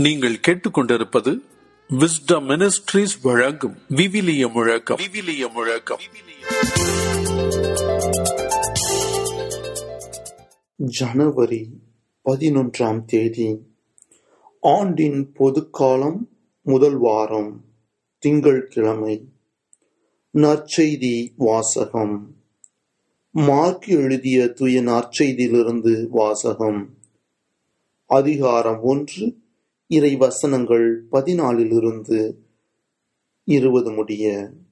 நீங்கள் கேட்டுக்கொண்டிருப்பது wisdom ministries வழங்கும் விவிலிய முழக்கம் விவிலிய முழக்கம் ஜனவரி பதினொன்றாம் தேதி ஆண்டின் பொதுக்காலம் முதல் வாரம் திங்கட்கிழமை நற்செய்தி வாசகம் மார்க் எழுதிய தூய நற்செய்தியிலிருந்து வாசகம் அதிகாரம் ஒன்று இறை வசனங்கள் பதினாலிலிருந்து இருபது முடிய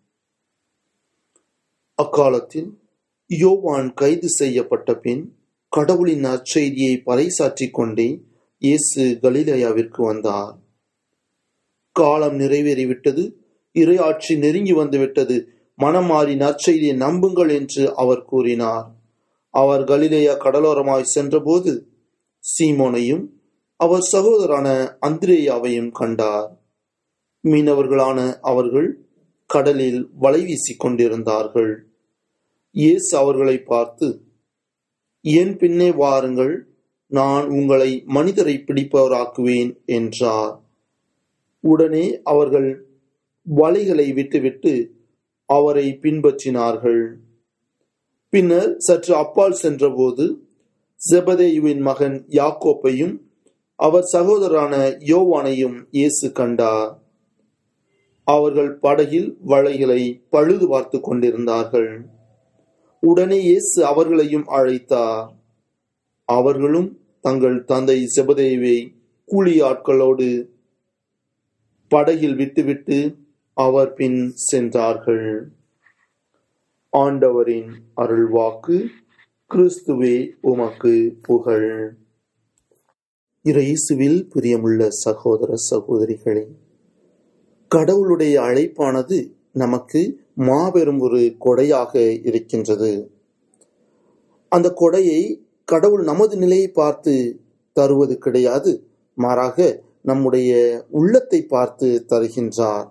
அக்காலத்தில் யோவான் கைது செய்யப்பட்ட பின் கடவுளின் நற்செய்தியை பறைசாற்றிக் கொண்டே இயேசு கலிலேயாவிற்கு வந்தார் காலம் நிறைவேறிவிட்டது இறையாட்சி நெருங்கி வந்துவிட்டது மனமாறி நற்செய்தியை நம்புங்கள் என்று அவர் கூறினார் அவர் கலிலேயா கடலோரமாய் சென்றபோது சீமோனையும் அவர் சகோதரான அந்திரேயாவையும் கண்டார் மீனவர்களான அவர்கள் கடலில் வலை வீசிக் கொண்டிருந்தார்கள் இயேசு அவர்களை பார்த்து என் பின்னே வாருங்கள் நான் உங்களை மனிதரை பிடிப்பவராக்குவேன் என்றார் உடனே அவர்கள் வலைகளை விட்டுவிட்டு அவரை பின்பற்றினார்கள் பின்னர் சற்று அப்பால் சென்றபோது செபதேயுவின் மகன் யாக்கோப்பையும் அவர் சகோதரான யோவானையும் இயேசு கண்டார் அவர்கள் படகில் வலைகளை பழுது பார்த்து கொண்டிருந்தார்கள் உடனே இயேசு அவர்களையும் அழைத்தார் அவர்களும் தங்கள் தந்தை செபதேவை கூலி ஆட்களோடு படகில் விட்டுவிட்டு அவர் பின் சென்றார்கள் ஆண்டவரின் அருள்வாக்கு கிறிஸ்துவே உமக்கு புகழ் இயேசுவில் பிரியமுள்ள சகோதர சகோதரிகளே கடவுளுடைய அழைப்பானது நமக்கு மாபெரும் ஒரு கொடையாக இருக்கின்றது அந்த கொடையை கடவுள் நமது நிலையை பார்த்து தருவது கிடையாது மாறாக நம்முடைய உள்ளத்தை பார்த்து தருகின்றார்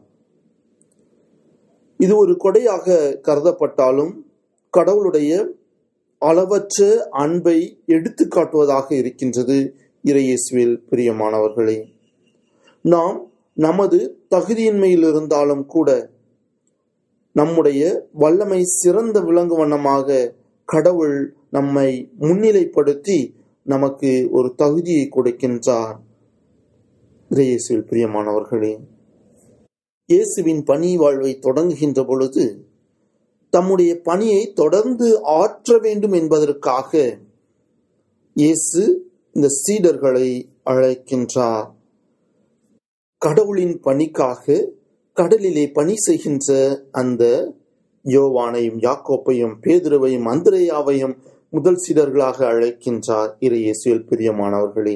இது ஒரு கொடையாக கருதப்பட்டாலும் கடவுளுடைய அளவற்ற அன்பை எடுத்து காட்டுவதாக இருக்கின்றது இறையேசுவில் பிரியமானவர்களே நாம் நமது தகுதியின்மையில் இருந்தாலும் கூட நம்முடைய வல்லமை சிறந்த விளங்கு வண்ணமாக கடவுள் நம்மை முன்னிலைப்படுத்தி நமக்கு ஒரு தகுதியை கொடுக்கின்றார் இயேசுவில் பிரியமானவர்களே இயேசுவின் பணி வாழ்வை தொடங்குகின்ற பொழுது தம்முடைய பணியை தொடர்ந்து ஆற்ற வேண்டும் என்பதற்காக இயேசு இந்த சீடர்களை அழைக்கின்றார் கடவுளின் பணிக்காக கடலிலே பணி செய்கின்ற அந்த யோவானையும் யாக்கோப்பையும் பேதுருவையும் அந்திரேயாவையும் முதல் சீடர்களாக அழைக்கின்றார் இறையேசுவில் பிரியமானவர்களே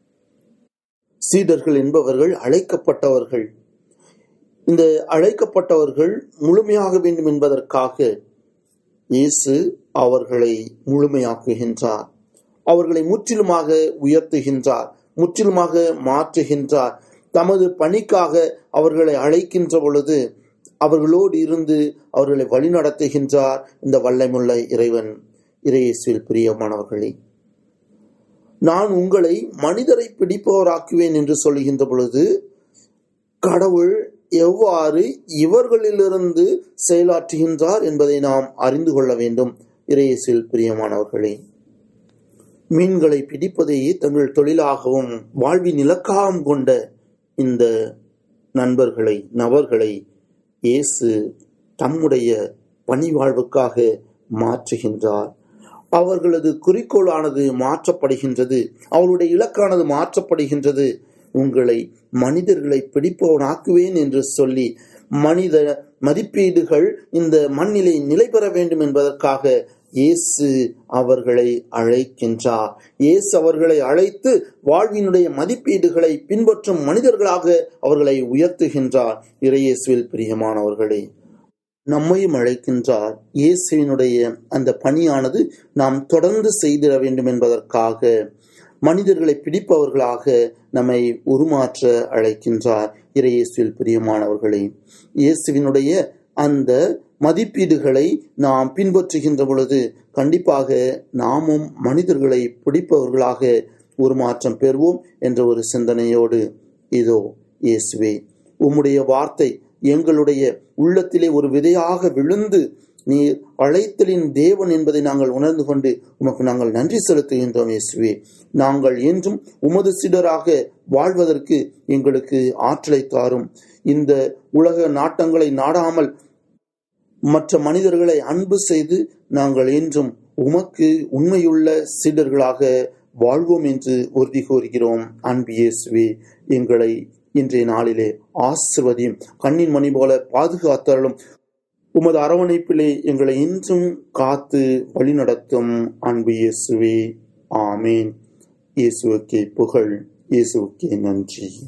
சீடர்கள் என்பவர்கள் அழைக்கப்பட்டவர்கள் இந்த அழைக்கப்பட்டவர்கள் முழுமையாக வேண்டும் என்பதற்காக இயேசு அவர்களை முழுமையாக்குகின்றார் அவர்களை முற்றிலுமாக உயர்த்துகின்றார் முற்றிலுமாக மாற்றுகின்றார் தமது பணிக்காக அவர்களை அழைக்கின்ற பொழுது அவர்களோடு இருந்து அவர்களை வழிநடத்துகின்றார் இந்த வல்லமுள்ள இறைவன் இறையேசுவில் பிரியமானவர்களே நான் உங்களை மனிதரை பிடிப்பவராக்குவேன் என்று சொல்கின்ற பொழுது கடவுள் எவ்வாறு இவர்களிலிருந்து செயலாற்றுகின்றார் என்பதை நாம் அறிந்து கொள்ள வேண்டும் இறையேசில் பிரியமானவர்களே மீன்களை பிடிப்பதையே தங்கள் தொழிலாகவும் வாழ்வின் இலக்காகவும் கொண்ட இந்த நண்பர்களை நபர்களை இயேசு தம்முடைய பணி வாழ்வுக்காக மாற்றுகின்றார் அவர்களது குறிக்கோளானது மாற்றப்படுகின்றது அவருடைய இலக்கானது மாற்றப்படுகின்றது உங்களை மனிதர்களை பிடிப்பவனாக்குவேன் என்று சொல்லி மனித மதிப்பீடுகள் இந்த மண்ணிலை நிலை பெற வேண்டும் என்பதற்காக இயேசு அவர்களை அழைக்கின்றார் இயேசு அவர்களை அழைத்து வாழ்வினுடைய மதிப்பீடுகளை பின்பற்றும் மனிதர்களாக அவர்களை உயர்த்துகின்றார் இறையேசுவில் பிரியமானவர்களே நம்மையும் அழைக்கின்றார் இயேசுவினுடைய அந்த பணியானது நாம் தொடர்ந்து செய்திட வேண்டும் என்பதற்காக மனிதர்களை பிடிப்பவர்களாக நம்மை உருமாற்ற அழைக்கின்றார் இறையேசுவில் பிரியமானவர்களே இயேசுவினுடைய அந்த மதிப்பீடுகளை நாம் பின்பற்றுகின்ற பொழுது கண்டிப்பாக நாமும் மனிதர்களை பிடிப்பவர்களாக உருமாற்றம் பெறுவோம் என்ற ஒரு சிந்தனையோடு இதோ இயேசுவே உம்முடைய வார்த்தை எங்களுடைய உள்ளத்திலே ஒரு விதையாக விழுந்து நீர் அழைத்தலின் தேவன் என்பதை நாங்கள் உணர்ந்து கொண்டு உமக்கு நாங்கள் நன்றி செலுத்துகின்றோம் இயேசுவே நாங்கள் என்றும் உமது சிடராக வாழ்வதற்கு எங்களுக்கு ஆற்றலை தாரும் இந்த உலக நாட்டங்களை நாடாமல் மற்ற மனிதர்களை அன்பு செய்து நாங்கள் என்றும் உமக்கு உண்மையுள்ள சீடர்களாக வாழ்வோம் என்று உறுதி கூறுகிறோம் அன்பு இயேசுவே எங்களை இன்றைய நாளிலே ஆசிர்வதியும் கண்ணின் மணி போல பாதுகாத்தாலும் உமது அரவணைப்பிலே எங்களை இன்றும் காத்து வழிநடத்தும் அன்பு இயேசுவே ஆமேன் இயேசுவுக்கே புகழ் இயேசுவுக்கே நன்றி